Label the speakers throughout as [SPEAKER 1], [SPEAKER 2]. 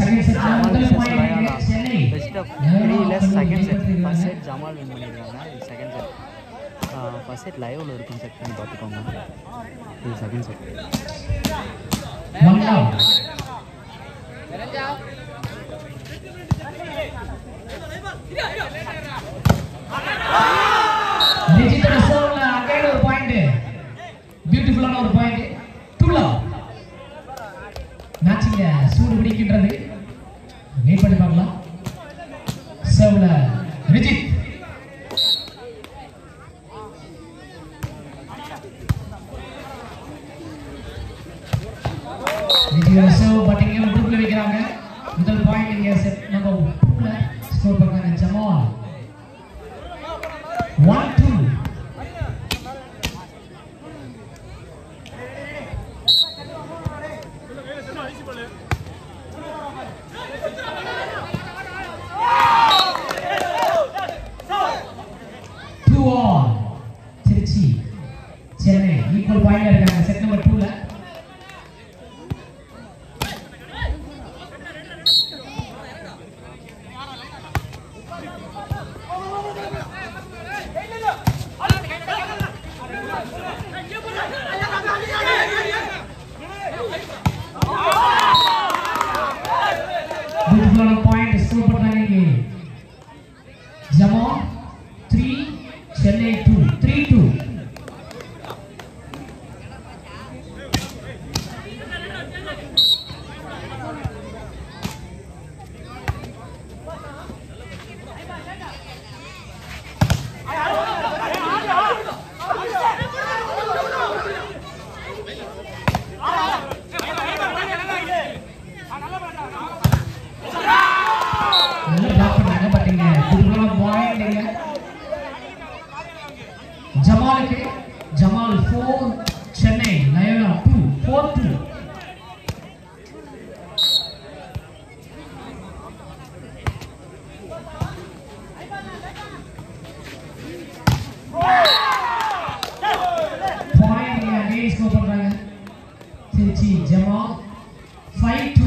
[SPEAKER 1] Second set
[SPEAKER 2] Jamal
[SPEAKER 1] முதல்
[SPEAKER 2] vs
[SPEAKER 1] point
[SPEAKER 2] Loyola
[SPEAKER 1] Chennai
[SPEAKER 2] best of
[SPEAKER 1] Loyola
[SPEAKER 2] த்ரீல
[SPEAKER 1] கல்லூரி
[SPEAKER 2] செகண்ட் செட்
[SPEAKER 1] கைப்பற்றியிருக்காங்க.
[SPEAKER 2] ஃபர்ஸ்ட் செட் ஜமால் வின் பண்ணியிருக்காங்க இது செகண்ட் செட் ஃபர்ஸ்ட் செட் லயோவில் இருக்கும் செட் பண்ணி பார்த்துக்கோங்க இது செகண்ட் செட்
[SPEAKER 1] One out. ரிஜித்தோட சர்வ்ல அகைன் ஒரு பாயிண்ட் பியூட்டிஃபுல்லான ஒரு பாயிண்ட் டூலா மேட்சிங்க சூடு பிடிக்கின்றது வெயிட் பண்ணி பார்க்கலாம் சர்வ்ல ரிஜித் ரிஜித்தோட சர்வ் பட்டிங்க குரூப்ல வைக்கிறாங்க முதல் பாயிண்ட் இங்க செட் நம்பர் 2ல ஸ்கோர் பண்றாங்க Jamal one two two all Trichy Chennai equal பாயிண்ட்ல இருக்காங்க செட் நம்பர் டூல பியூட்டிஃபுல்லான பாயிண்ட் ஸ்கோர் பண்றாங்க இங்கே Jamal three Chennai two three two நல்லா பிளாக் பண்ணாங்க பட் இங்க பியூட்டிஃபுல்லான பாயிண்ட் இங்க ஜமாலுக்கு Jamal four Chennai Loyola two four two point இங்க அகைன் ஸ்கோர் பண்றாங்க Trichy Jamal five two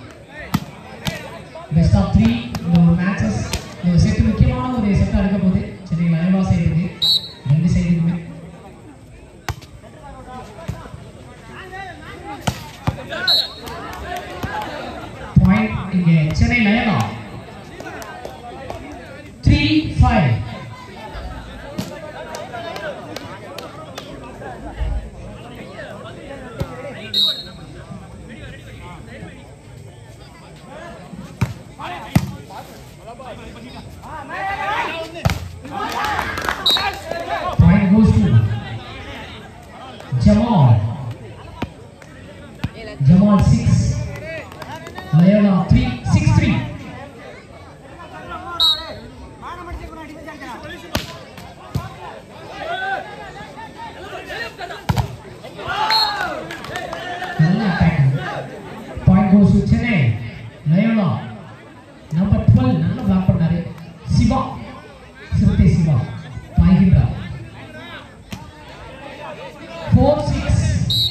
[SPEAKER 1] best of three இந்த ஒரு மேட்சஸ் இந்த ஒரு செட் முக்கியமான ஒரு செட்டாக இருக்க போகுது சென்னை லயவா சைடுக்கு ரெண்டு சைடுக்குமே பாயிண்ட் இங்கே Chennai Loyola three five Point goes to Jamal. Jamal six. Layana three, six three. நல்ல attack. Point goes to Chennai. Layana. Number 12 நல்ல பிளாக் பண்ணாரு சிவா சிறுத்தை சிவா பாய்கின்றார் ஃபோர் சிக்ஸ்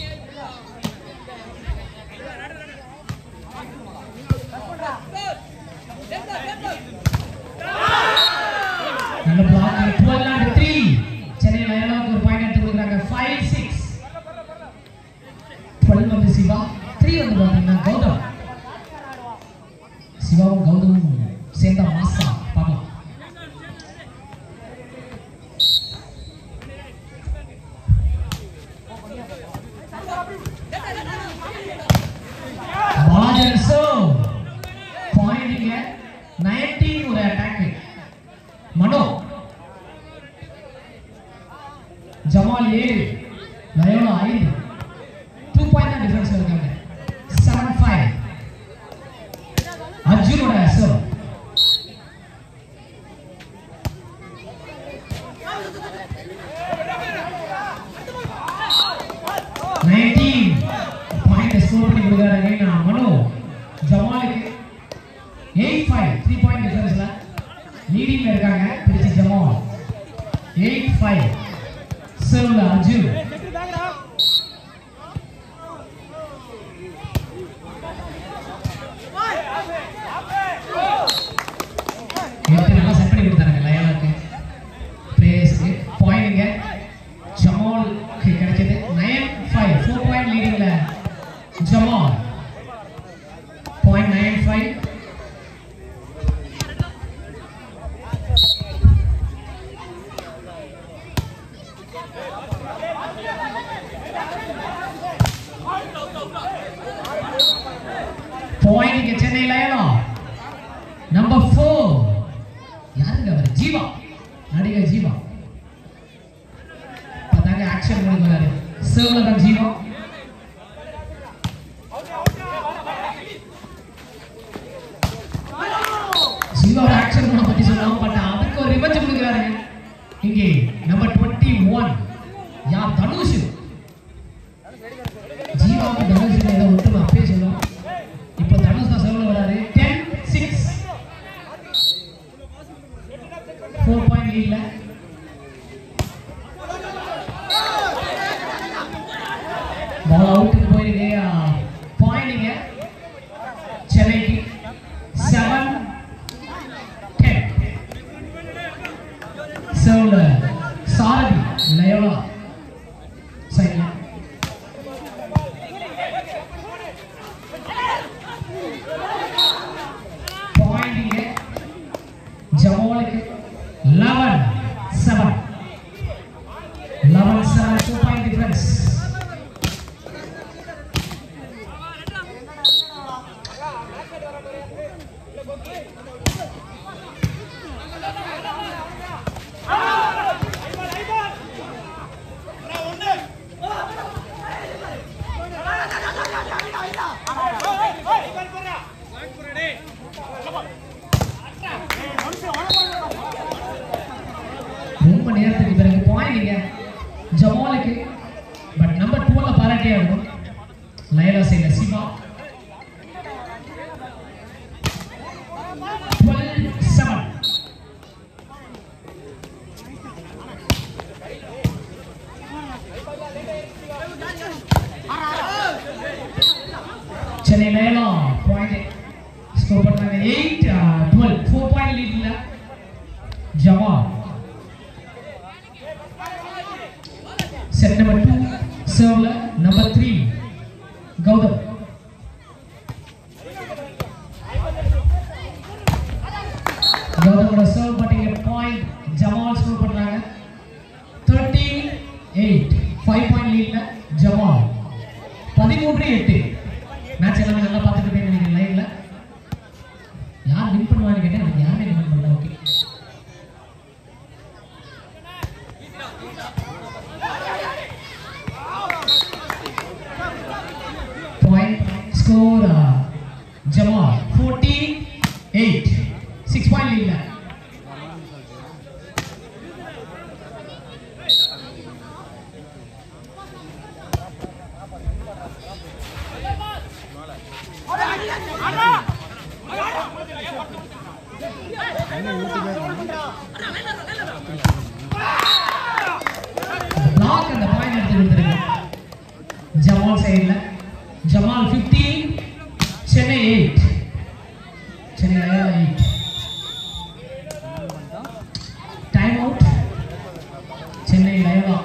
[SPEAKER 1] நல்ல block twelve and three Chennai லயனாவுக்கு ஒரு பாயிண்ட் எடுத்து கொடுக்குறாங்க ஃபைவ் சிக்ஸ் டுவெல் வந்து சிவா த்ரீ வந்து பார்த்தீங்கன்னா கௌதம் சிவாவும் கௌதமும் சேர்ந்த மாசா பார்க்கலாம் பாலாஜன் சோ பாயிண்டிங்க 19 ஒரு அட்டாக் மனோ ஜமால் ஏழு லயோலா ஐந்து டூ பாயிண்ட் தான் டிஃபரன்ஸ் இருக்காங்க செவன் ஃபைவ் அர்ஜுனோட சர்வ் நைன்டீன் பாயிண்ட் ஸ்கோர் பண்ணி கொடுக்குறாங்க நான் மனோ ஜமாலுக்கு எயிட் ஃபைவ் த்ரீ பாயிண்ட் டிஃபரன்ஸ்ல லீடிங்ல இருக்காங்க திருச்சி ஜமால் எயிட் ஃபைவ் சர்வ்ல அர்ஜுன் பாயிண்ட் பாயிண்ட் இங்க சென்னை லயனம் நம்பர் ஃபோர் யாருங்க அவர் ஜீவா நடிகர் ஜீவா பார்த்தாங்க ஆக்ஷன் பண்ணி வராரு சர்வ்ல தான் ஜீவா ஜீவாவோட ஆக்ஷன் பண்ண பத்தி சொல்லாம பட் அதுக்கு ஒரு ரிவெஞ்ச் கொடுக்குறாரு இங்கே நம்பர் டுவெண்ட்டி ஒன் யா தனுஷ் ஜீவாவுக்கு தனுஷ் ஏதோ ஒட்டுமை அப்பயே சொல்லுவோம் இப்போ தனுஷ் தான் சர்வ்ல வராரு டென் சிக்ஸ் ஃபோர் பாயிண்ட் லீட்ல பால் அவுட்டுக்கு போயிருக்கு பாயிண்டிங்க சென்னைக்கு செவன் டென் சர்வ்ல சாரதி லயோலா சைட்ல பாயிண்டிங்க ஜமாலுக்கு eleven seven eleven seven two point difference ரொம்ப நேரத்துக்கு பிறகு பாயிண்டிங்க ஜமாலுக்கு பட் நம்பர் டூல பாராட்டியா இருக்கும் லயலா சைட்ல Siva twelve seven Chennai Loyola point score பண்ணாங்க எயிட் டுவெல் ஃபோர் பாயிண்ட் லீட்ல ஜமால் செட் நம்பர் டூ சர்வ்ல நம்பர் த்ரீ கௌதம் கௌதமோட சர்வ் பட்டிங்க பாயிண்ட் ஜமால் ஸ்கோர் பண்றாங்க தேர்ட்டீன் எயிட் ஃபைவ் பாயிண்ட் லீட்ல ஜமால் பதிமூன்று எட்டு மேட்ச் எல்லாமே நல்லா பார்த்துக்கிட்டே நினைக்கிறேன் லைவ்ல யார் வின் பண்ணுவான்னு கேட்டேன் எனக்கு யாருமே வின் பண்ணல okay point score uh, Jamal 14 8 6 point lead ல. block அந்த point எடுத்து கொடுத்துருங்க ஜமால் சைடுல Jamal 15 Chennai 8 Chennai 8 time out Chennai Loyola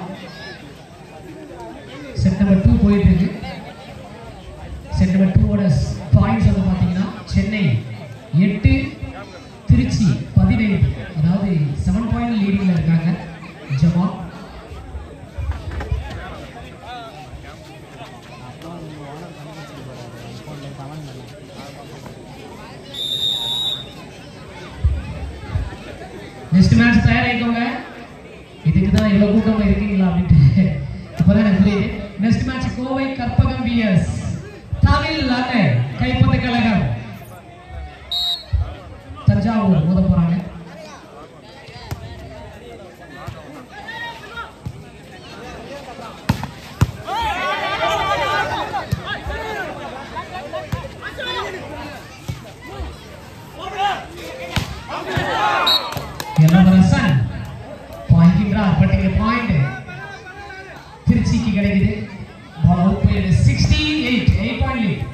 [SPEAKER 1] set number 2 போயிட்டு இருக்கு செட் நம்பர் 2 ஓட பாயிண்ட்ஸ் வந்து பாத்தீங்கன்னா சென்னை 8 திருச்சி 15 அதாவது 7 பாயிண்ட் லீடிங்ல இருக்காங்க ஜமால்
[SPEAKER 2] அப்புறம் உங்கள் ஓனர் கண்டுபிடிச்சிட்டு போகிறாரு ஃபோனில் கமெண்ட் பண்ணேன்
[SPEAKER 1] நெக்ஸ்ட் மேட்ச் தயாராகிக்கோங்க இதுக்கு தான் இவ்வளவு கூட்டம் இருக்கீங்களா அப்படின்ட்டு இப்போதான் எனக்கு புரியுது next match Kovai Karpagam VS தமிழ் அண்ணன் கைப்பந்து கழகம் தஞ்சாவூர் மோத போறாங்க இளவரசன் பாய்கின்றார் பட் இங்க பாயிண்ட் திருச்சிக்கு கிடைக்குது பால் அவுட் போயிடுது sixteen eight eight point lead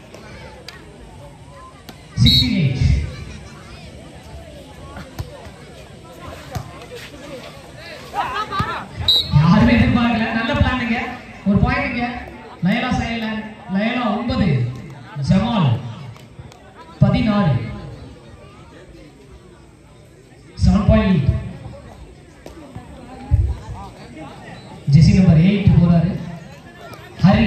[SPEAKER 1] sixteen eight யாருமே எதிர்பார்க்கல நல்ல பிளானுங்க ஒரு பாயிண்ட்டுங்க லயலா சைடுல லயலா ஒன்பது ஜமால் பதினாறு பதினாறு செவன் பாயிண்ட் ஜெசி நம்பர் எயிட் போறாரு ஹரி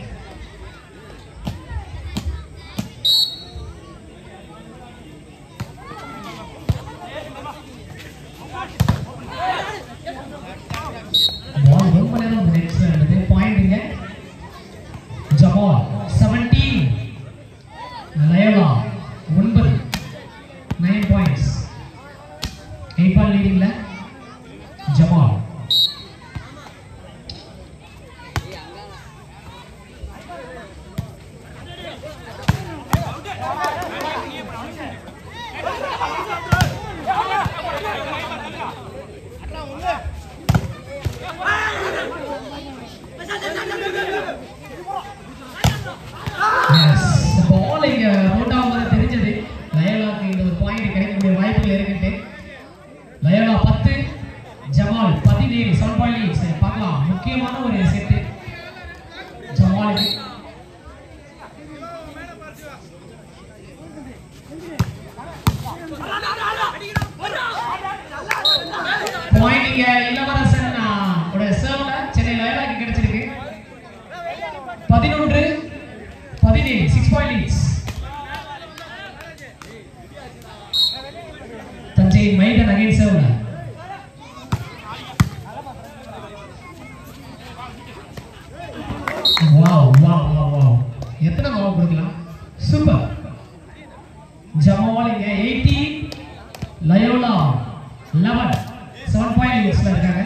[SPEAKER 1] பால் ரொம்ப நேரம் நெக்ஸ்ட் நடந்தது பாயிண்ட்டுங்க ஜமால் செவன்டீன் லயோலா ஒன்பது நைன் பாயிண்ட்ஸ் எயிட் பால் லீடிங்ல ஜமால் எஸ் பால் இங்க அவுட் ஆகும்போது தெரிஞ்சது லயோலாக்கு இந்த ஒரு பாயிண்ட் கிடைக்கக்கூடிய வாய்ப்புகள் இருக்குன்ட்டு லயோலா பத்து ஜமால் பதினேழு செவன் பாயிண்ட் எயிட் பார்க்கலாம் முக்கியமான ஒரு செட்டு ஜமாலுக்கு பாயிண்ட் இங்க இளவரசன் ஆ, உடைய சர்வ்ல சென்னை லயோலாக்கு கிடைச்சிருக்கு பதினொன்று பதினேழு சிக்ஸ் பாயிண்ட் எயிட்ஸ் தஞ்சை மைதன் அகைன் சர்வ்ல வாவ் வாவ் வாவ் வாவ் எத்தனை மாவு கொடுக்கலாம் சூப்பர் ஜமால் இங்க 18 லயோலா 11 செவன் பாயிண்ட் எயிட்ஸ்ல இருக்காங்க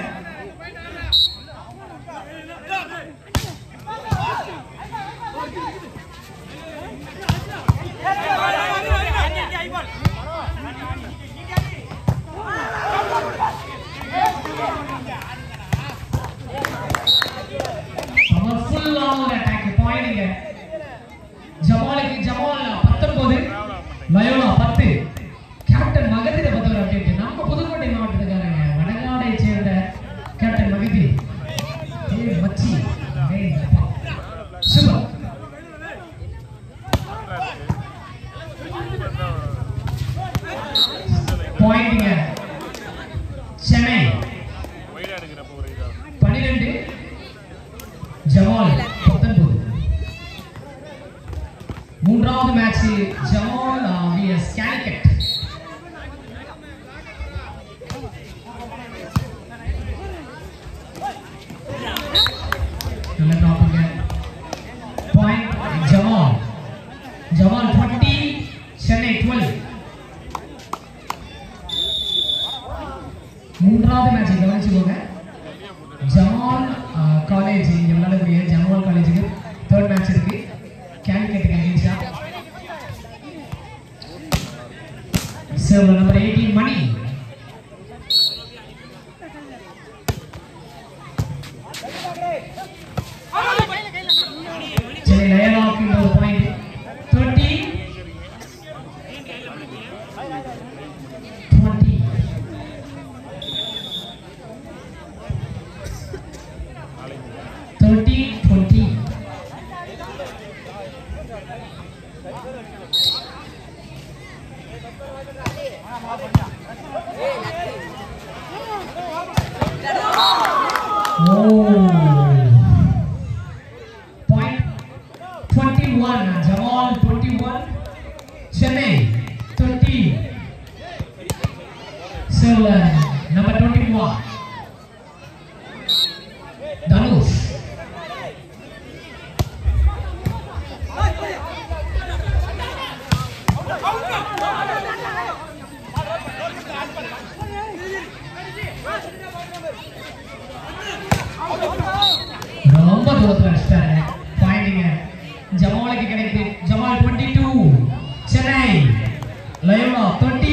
[SPEAKER 1] பவர்ஃபுல்லான ஒரு அட்டாக் பாயிண்ட்ங்க ஜமாலுக்கு ஜமால் பத்தொன்பது லயோலா பத்து கேப்டன் மகதிர பத்தி ஒரு அப்டேட் நம்ம புதுக்கோட்டை மாவட்டத்துக்காரங்க வடநாடை சேர்ந்த கேப்டன் மகதி ஏய் மச்சி ஏய் அப்பா சூப்பர் பாயிண்ட்ங்க சென்னை பன்னிரெண்டு ஜமால் பத்தொன்பது மூன்றாவது மேட்ச் ஜமால் விஎஸ் கேலிக்கட் நல்ல டாப்புங்க பாயிண்ட் ஜமால் ஜமால் 20 சென்னை 12 மூன்றாவது மேட்ச் கவனிச்சுக்கோங்க ஜமால் காலேஜ் இங்க விளையாடக்கூடிய ஜமால் காலேஜுக்கு தேர்ட் மேட்ச் இருக்கு கேலிக்கட்டுக்கு அகேன்ஸ்டா சர்வர் நம்பர் 18 மணி சென்னை லயனாவுக்கு இந்த ஒரு point 30 20 30 20 Point 21, Jamal 21, Chennai 30. Silver, number 21. Danush. ரொம்ப தூரத்துல அடிச்சிட்டாரு பாயிண்டிங்க ஜமாலுக்கு கிடைக்குது ஜமால் 22 சென்னை லயோலா 30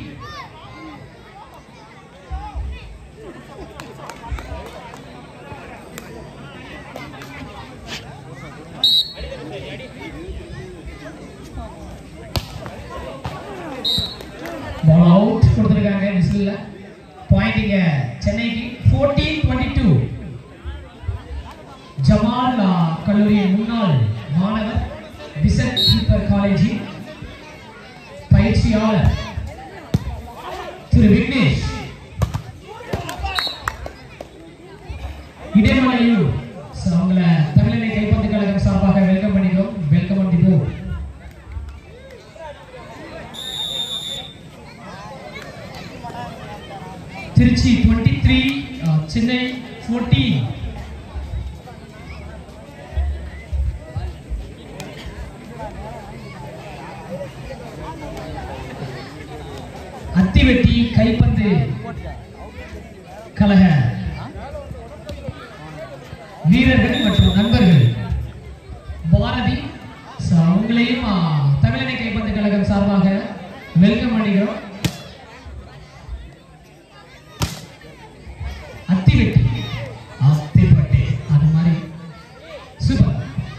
[SPEAKER 1] பால் அவுட் கொடுத்துருக்காங்க விசில்ல பாயிண்டிங்க சென்னைக்கு 14 22 ஜமால் ஆ, கல்லூரியின் முன்னாள் மாணவர் பிசட் கீப்பர் காலேஜ் பயிற்சியாளர் திரு விக்னேஷ் இடைமலையூர் So, அவங்கள தமிழனை கைப்பந்து கழகம் சார்பாக வெல்கம் பண்ணிக்கோம் welcome on the board Trichy 23 uh, Chennai 14 Athivetti கைப்பந்து கழக வீரர்கள் மற்றும் நண்பர்கள் பாரதி so அவங்களையும் ஆ, தமிழனை கைப்பந்து கழகம் சார்பாக வெல்கம் பண்ணிக்கிறோம் அத்திவெட்டி அத்திப்பட்டி அது மாதிரி super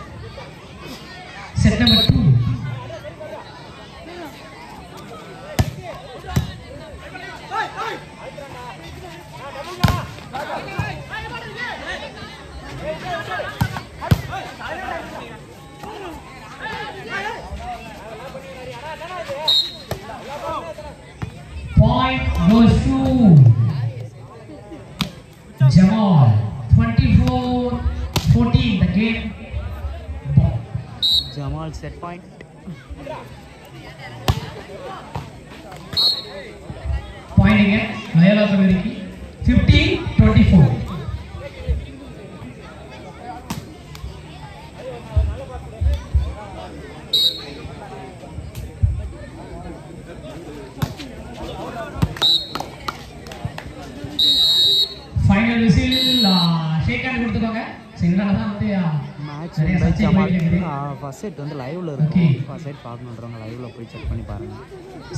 [SPEAKER 1] set number two Point goes to Jamal. 24 14. The game. ball.
[SPEAKER 2] Jamal set point
[SPEAKER 1] பாயிண்டிங்க லயலா கல்லூரிக்கு 15 24. ஃபைனல் விசில் ஷேக் ஹேண்ட் கொடுத்துக்கோங்க சரி இதனால தான் வந்து ஆ,
[SPEAKER 2] மேட்ச்
[SPEAKER 1] நிறைய
[SPEAKER 2] வந்து
[SPEAKER 1] சர்ச்சை
[SPEAKER 2] ஜமால்
[SPEAKER 1] போயிட்டு இருக்குது
[SPEAKER 2] ஃபர்ஸ்ட் செட் வந்து லைவ்ல
[SPEAKER 1] Okay.
[SPEAKER 2] இருக்கும் ஃபர்ஸ்ட் செட் பார்க்கணுன்றவங்க லைவ்ல போய் செக் பண்ணி பாருங்க